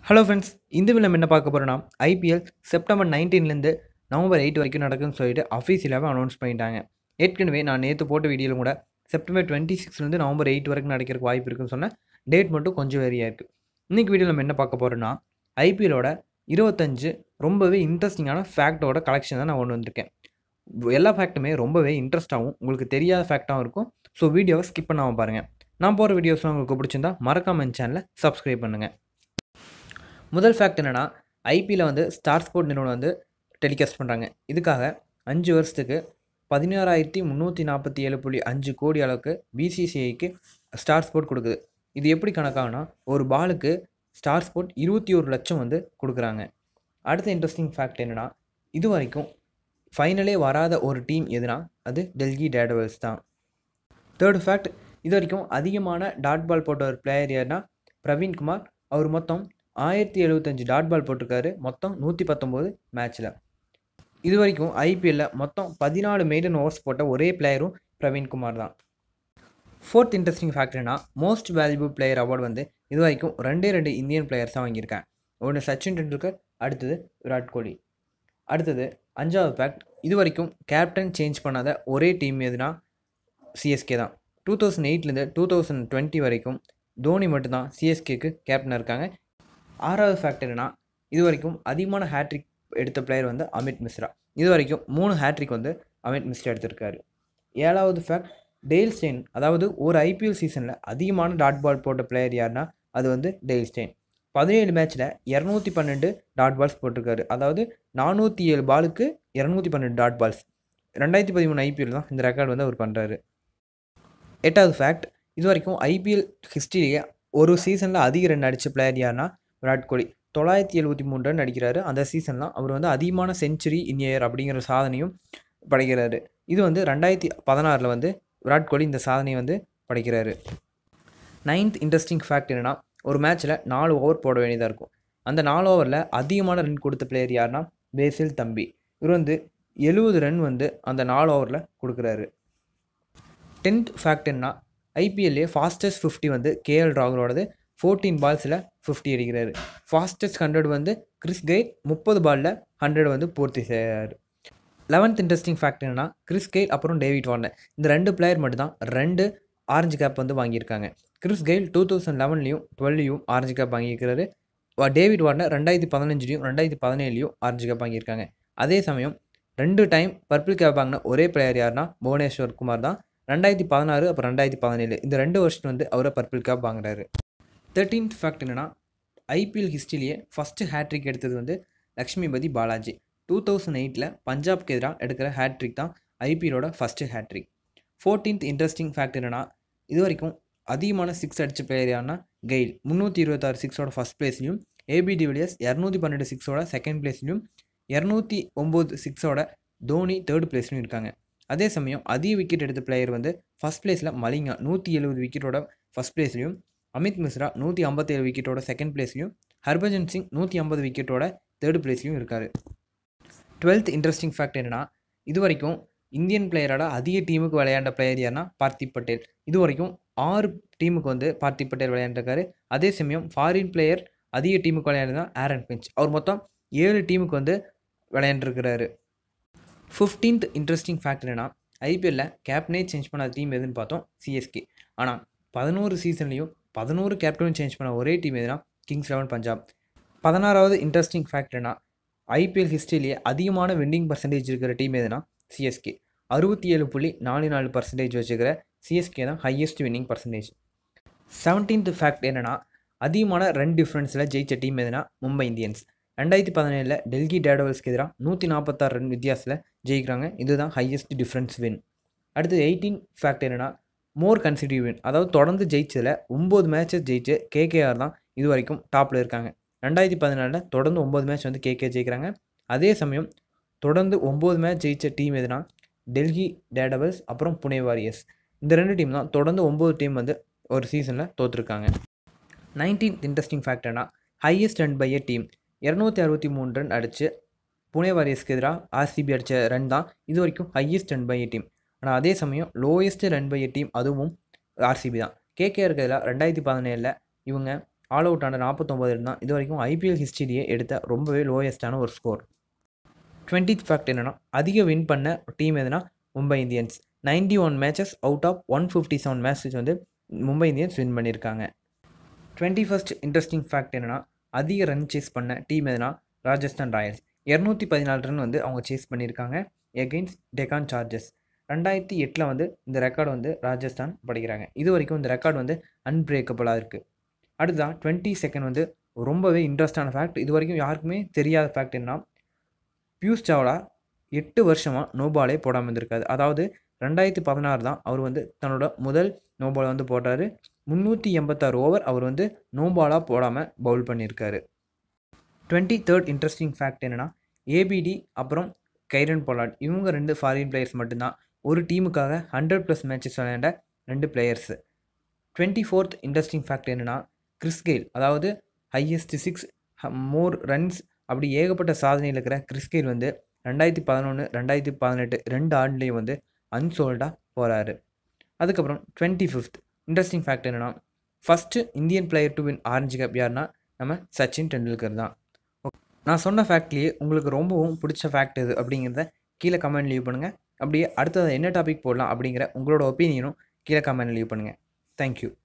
hello friends இந்த video நம்ம என்ன பார்க்க போகிறோம்னா ஐபிஎல் செப்டம்பர் நைன்டீன்லேருந்து நவம்பர் எயிட் வரைக்கும் நடக்குன்னு சொல்லிட்டு அஃபீஷியலாகவே அனௌன்ஸ் பண்ணிட்டாங்க ஏற்கனவே நான் நேற்று போட்ட வீடியோவில் கூட செப்டம்பர் டுவெண்ட்டி சிக்ஸ்லேருந்து நவம்பர் எயிட் வரைக்கும் நடக்கிறதுக்கு வாய்ப்பு இருக்குன்னு சொன்னேன் டேட் மட்டும் கொஞ்சம் வேரியாக இருக்குது இன்றைக்கி வீடியோவில் நம்ம என்ன பார்க்க போகிறோம்னா ஐபிஎலோட இருபத்தஞ்சு ரொம்பவே இன்ட்ரெஸ்டிங்கான ஃபேக்டோட கலெக்ஷன் தான் நான் கொண்டு வந்திருக்கேன் எல்லா ஃபேக்ட்டுமே ரொம்பவே இன்ட்ரெஸ்ட்டாகவும் உங்களுக்கு தெரியாத ஃபேக்டாகவும் இருக்கும் ஸோ வீடியோவை ஸ்கிப் பண்ணாமல் பாருங்கள் நான் போகிற வீடியோஸ்லாம் உங்களுக்கு பிடிச்சிருந்தா மறக்காம என் சேனலை சப்ஸ்கிரைப் பண்ணுங்கள் முதல் ஃபேக்ட் என்னென்னா ஐபியில் வந்து ஸ்டார் ஸ்போர்ட் நிறுவனம் வந்து டெலிகாஸ்ட் பண்ணுறாங்க இதுக்காக அஞ்சு வருஷத்துக்கு பதினாறாயிரத்தி முந்நூற்றி நாற்பத்தி ஏழு புள்ளி அஞ்சு கோடி அளவுக்கு பிசிசிஐக்கு ஸ்டார் ஸ்போர்ட் கொடுக்குது இது எப்படி கணக்காகுனா ஒரு பாலுக்கு ஸ்டார் ஸ்போர்ட் இருபத்தி ஒரு லட்சம் வந்து கொடுக்குறாங்க அடுத்த இன்ட்ரெஸ்டிங் ஃபேக்ட் என்னென்னா இது வரைக்கும் ஃபைனலே வராத ஒரு டீம் எதுனா அது டெல்லி டேடவல்ஸ் தான் தேர்ட் ஃபேக்ட் இது வரைக்கும் அதிகமான டாட் பால் போட்ட ஒரு பிளேயர் யாருன்னா பிரவீன்குமார் அவர் மொத்தம் ஆயிரத்தி எழுபத்தஞ்சு டாட் பால் போட்டிருக்காரு மொத்தம் நூற்றி பத்தொம்போது மேட்ச்சில் இது வரைக்கும் ஐபிஎல்லில் மொத்தம் பதினாலு மெய்டன் ஓவர்ஸ் போட்ட ஒரே பிளேயரும் பிரவீன்குமார் தான் ஃபோர்த் இன்ட்ரெஸ்டிங் ஃபேக்டர்னா மோஸ்ட் வேல்யூபிள் பிளேயர் அவார்டு வந்து இது வரைக்கும் ரெண்டே ரெண்டு இந்தியன் பிளேயர்ஸ் தான் வாங்கியிருக்கேன் ஒன்று சச்சின் டெண்டுல்கர் அடுத்தது விராட் கோலி அடுத்தது அஞ்சாவது ஃபேக்ட் இது வரைக்கும் கேப்டன் சேஞ்ச் பண்ணாத ஒரே டீம் எதுனா சிஎஸ்கே தான் டூ தௌசண்ட் எயிட்லேருந்து டூ தௌசண்ட் டுவெண்ட்டி வரைக்கும் தோனி மட்டும்தான் சிஎஸ்கேக்கு கேப்டனாக இருக்காங்க ஆறாவது ஃபேக்ட் என்னன்னா இது வரைக்கும் அதிகமான ஹேட்ரிக் எடுத்த பிளேயர் வந்து அமித் மிஸ்ரா இது வரைக்கும் மூணு ஹேட்ரிக் வந்து அமித் மிஸ்ரா எடுத்திருக்காரு ஏழாவது ஃபேக்ட் டெய்ல் ஸ்டெயின் அதாவது ஒரு ஐபிஎல் சீசனில் அதிகமான டாட் பால் போட்ட பிளேயர் யாருன்னா அது வந்து டெய்ல் ஸ்டெயின் பதினேழு மேட்ச்சில் இரநூத்தி பன்னெண்டு டாட் பால்ஸ் போட்டிருக்காரு அதாவது நானூற்றி ஏழு பாலுக்கு இரநூத்தி பன்னெண்டு டாட் பால்ஸ் ரெண்டாயிரத்தி பதிமூணு ஐபிஎல் தான் இந்த ரெக்கார்டு வந்து அவர் பண்ணுறாரு எட்டாவது ஃபேக்ட் இது வரைக்கும் ஐபிஎல் ஹிஸ்ட்ரியிலேயே ஒரு சீசனில் அதிக ரன் அடித்த பிளேயர் யாருன்னா விராட் கோலி தொள்ளாயிரத்தி எழுபத்தி மூணு ரன் அடிக்கிறாரு அந்த சீசன்லாம் அவர் வந்து அதிகமான செஞ்சுரி இன் இயர் அப்படிங்கிற சாதனையும் படைக்கிறாரு இது வந்து ரெண்டாயிரத்தி பதினாறில் வந்து விராட் கோலி இந்த சாதனையை வந்து படைக்கிறாரு நைன்த் இன்ட்ரெஸ்டிங் ஃபேக்ட் என்னென்னா ஒரு மேட்ச்சில் நாலு ஓவர் போட வேண்டியதாக இருக்கும் அந்த நாலு ஓவரில் அதிகமான ரன் கொடுத்த பிளேயர் யாருன்னா பேசில் தம்பி இவர் வந்து எழுபது ரன் வந்து அந்த நாலு ஓவரில் கொடுக்குறாரு டென்த் ஃபேக்ட் என்ன ஐபிஎல்லே ஃபாஸ்டஸ்ட் ஃபிஃப்டி வந்து கேஎல் ராகுலோடது ஃபோர்டீன் பால்ஸில் ஃபிஃப்டி அடிக்கிறாரு ஃபாஸ்டஸ்ட் ஹண்ட்ரட் வந்து கிறிஸ் கெய்ட் முப்பது பாலில் ஹண்ட்ரட் வந்து பூர்த்தி செய்கிறாரு லெவன்த் இன்ட்ரெஸ்டிங் ஃபேக்ட் என்னன்னா கிறிஸ் கெயில் அப்புறம் டேவிட் வார்னர் இந்த ரெண்டு பிளேயர் மட்டும்தான் ரெண்டு ஆரஞ்சு கேப் வந்து வாங்கியிருக்காங்க கிறிஸ் கெயில் டூ தௌசண்ட் லெவன்லையும் டுவெல்லையும் ஆரஞ்சு கேப் வாங்கியிருக்கிறாரு டேவிட் வார்னர் ரெண்டாயிரத்தி பதினஞ்சுலையும் ரெண்டாயிரத்தி பதினேழுலையும் ஆரஞ்சு கேப் வாங்கியிருக்காங்க அதே சமயம் ரெண்டு டைம் பர்பிள் கேப் வாங்கின ஒரே பிளேயர் யாருன்னா புவனேஸ்வர் குமார் தான் ரெண்டாயிரத்தி பதினாறு அப்புறம் ரெண்டாயிரத்தி பதினேழு இந்த ரெண்டு வருஷம் வந்து அவரை பர்பிள் கேப் வாங்குறாரு தேர்ட்டீன்த் ஃபேக்ட் என்னென்னா ஐபிஎல் ஹிஸ்ட்ரியிலேயே ஃபஸ்ட்டு ஹேட்ரிக் எடுத்தது வந்து லக்ஷ்மிபதி பாலாஜி டூ தௌசண்ட் எயிட்டில் பஞ்சாப்க்கு எதிராக எடுக்கிற ஹேட்ரிக் தான் ஐபிஎலோட first hattrick fourteenth interesting fact என்னென்னா இது வரைக்கும் அதிகமான சிக்ஸ் அடித்த பிளேயர் யாருன்னா கெயில் முந்நூற்றி இருபத்தாறு சிக்ஸோட ஃபஸ்ட் பிளேஸ்லையும் ஏபி டிவிலியர்ஸ் இரநூத்தி பன்னெண்டு சிக்ஸோட செகண்ட் பிளேஸ்லையும் இரநூத்தி ஒம்பது சிக்ஸோட தோனி தேர்ட் பிளேஸ்லையும் இருக்காங்க அதே சமயம் அதிக விக்கெட் எடுத்த பிளேயர் வந்து ஃபஸ்ட் பிளேஸில் மலிங்கா நூற்றி எழுபது விக்கெட்டோட ஃபஸ்ட் பிளேஸ்லையும் அமித் மிஸ்ரா நூற்றி ஐம்பத்தேழு விக்கெட்டோட செகண்ட் பிளேஸ்லையும் ஹர்பஜன் சிங் நூற்றி ஐம்பது விக்கெட்டோட தேர்ட் பிளேஸ்லையும் இருக்கார் டுவெல்த் இன்ட்ரெஸ்டிங் ஃபேக்ட் என்னென்னா இது வரைக்கும் இந்தியன் பிளேயரோட அதிக டீமுக்கு விளையாண்ட பிளேயர் யாருன்னா பார்த்திப் பட்டேல் இது வரைக்கும் ஆறு டீமுக்கு வந்து பார்த்திப் பட்டேல் விளையாண்டுருக்காரு அதே சமயம் ஃபாரின் பிளேயர் அதிக டீமுக்கு விளையாடுனா ஆரன் பிஞ்ச் அவர் மொத்தம் ஏழு டீமுக்கு வந்து விளையாண்டுருக்கிறாரு ஃபிஃப்டீன்த் இன்ட்ரெஸ்டிங் ஃபேக்ட் என்னென்னா ஐபிஎல்லில் கேப்டனே சேஞ்ச் பண்ணாத டீம் எதுன்னு பார்த்தோம் சிஎஸ்கே ஆனால் பதினோரு சீசன்லேயும் பதினோரு கேப்டனும் சேஞ்ச் பண்ண ஒரே டீம் எதுனா கிங்ஸ் லெவன் பஞ்சாப் பதினாறாவது இன்ட்ரெஸ்டிங் ஃபேக்ட்னா ஐபிஎல் ஹிஸ்ட்ரியிலேயே அதிகமான வின்னிங் பர்சன்டேஜ் இருக்கிற டீம் எதுனா சிஎஸ்கே அறுபத்தி ஏழு புள்ளி நாலு நாலு பர்சன்டேஜ் வச்சுக்கிற சிஎஸ்கே தான் highest winning percentage seventeenth fact என்னென்னா அதிகமான ரன் டிஃப்ரென்ஸில் ஜெயிச்ச டீம் எதுனா மும்பை இந்தியன்ஸ் ரெண்டாயிரத்தி பதினேழில் டெல்லி டேடவல்ஸ்க்கு எதிராக நூற்றி நாற்பத்தாறு ரன் வித்தியாசத்தில் ஜெயிக்கிறாங்க இதுதான் ஹையஸ்ட் டிஃப்ரென்ஸ் வின் அடுத்து எயிட்டீன் ஃபேக்ட் என்னென்னா மோர் கன்சிடிவ் வின் அதாவது தொடர்ந்து ஜெயிச்சதில் ஒம்பது மேட்சஸ் ஜெயிச்சு கேகேஆர் தான் இது வரைக்கும் டாப்பில் இருக்காங்க ரெண்டாயிரத்தி பதினாலில் தொடர்ந்து ஒம்பது மேட்ச் வந்து கேகே ஜெயிக்கிறாங்க அதே சமயம் தொடர்ந்து ஒம்பது மேட்ச் ஜெயிச்ச டீம் எதுனா டெல்லி டேடவல்ஸ் அப்புறம் புனே வாரியர்ஸ் இந்த ரெண்டு டீம் தான் தொடர்ந்து ஒம்பது டீம் வந்து ஒரு சீசனில் தோற்றுருக்காங்க நைன்டீன் இன்ட்ரெஸ்டிங் ஃபேக்டர்னா highest run by a team இரநூத்தி அறுபத்தி மூணு ரன் அடித்து புனே வாரியர்ஸ்க்கு எதிராக ஆர்சிபி அடித்த ரன் தான் இது வரைக்கும் highest run by a team ஆனால் அதே சமயம் lowest run by a team அதுவும் ஆர்சிபி தான் கேகேஆருக்கு எதிராக ரெண்டாயிரத்தி பதினேழில் இவங்க ஆல் அவுட் ஆன நாற்பத்தொம்பது ரன் தான் இது வரைக்கும் ஐபிஎல் ஹிஸ்டரியே எடுத்த ரொம்பவே லோயஸ்ட்டான ஒரு ஸ்கோர் டுவெண்ட்டித் ஃபேக்ட் என்னென்னா அதிக வின் பண்ண டீம் எதுனா Mumbai Indians ninety one matches out of one fifty seven matches வந்து மும்பை இந்தியன்ஸ் வின் பண்ணியிருக்காங்க டுவெண்ட்டி ஃபஸ்ட் இன்ட்ரெஸ்டிங் ஃபேக்ட் என்னென்னா அதிக ரன் சேஸ் பண்ண டீம் எதுனா ராஜஸ்தான் ராயல்ஸ் இரநூத்தி பதினாலு ரன் வந்து அவங்க சேஸ் பண்ணியிருக்காங்க எகெயின்ஸ்ட் டெக்கான் சார்ஜஸ் ரெண்டாயிரத்தி எட்டில் வந்து இந்த ரெக்கார்டு வந்து ராஜஸ்தான் படிக்கிறாங்க இது வரைக்கும் இந்த ரெக்கார்டு வந்து அன்பிரேக்கபிளாக இருக்குது அடுத்ததான் டுவெண்ட்டி செகண்ட் வந்து ரொம்பவே இன்ட்ரெஸ்டான ஃபேக்ட் இது வரைக்கும் யாருக்குமே தெரியாத ஃபேக்ட் என்ன பியூஷ் சாவ்லா எட்டு வருஷமாக நோபாலே போடாமல் இருந்திருக்காது அதாவது ரெண்டாயிரத்தி பதினாறு தான் அவர் வந்து தன்னோட முதல் நோபாலை வந்து போட்டார் முந்நூற்றி எண்பத்தாறு ஓவர் அவர் வந்து நோபாலாக போடாமல் பவுல் பண்ணியிருக்காரு டுவெண்ட்டி தேர்ட் இன்ட்ரெஸ்டிங் ஃபேக்ட் என்னென்னா ஏபிடி அப்புறம் கைரன் பொலாட் இவங்க ரெண்டு ஃபாரின் பிளேயர்ஸ் மட்டும்தான் ஒரு டீமுக்காக ஹண்ட்ரட் ப்ளஸ் மேட்சஸ் விளையாண்ட ரெண்டு players twenty fourth interesting fact என்னென்னா கிறிஸ்கெயில் அதாவது ஹையஸ்ட் சிக்ஸ் மோர் ரன்ஸ் அப்படி ஏகப்பட்ட சாதனையில் இருக்கிற கிறிஸ்கெயில் வந்து ரெண்டாயிரத்தி பதினொன்று ரெண்டாயிரத்தி பதினெட்டு ரெண்டு ஆண்டுலேயும் வந்து அன்சோல்டாக போகிறாரு அதுக்கப்புறம் டுவெண்ட்டி ஃபிஃப்த் இன்ட்ரெஸ்டிங் ஃபேக்ட் என்னென்னா first Indian player to win orange cup யாருன்னா நம்ம சச்சின் டெண்டுல்கர் தான் நான் சொன்ன ஃபேக்ட்லேயே உங்களுக்கு ரொம்பவும் பிடிச்ச ஃபேக்ட் எது அப்படிங்கிறத கீழே கமெண்ட் லீவ் பண்ணுங்கள் அப்படியே அடுத்தது என்ன டாபிக் போடலாம் அப்படிங்கிற உங்களோட ஒப்பீனியனும் கீழே கமெண்ட் லீவ் பண்ணுங்கள் தேங்க்யூ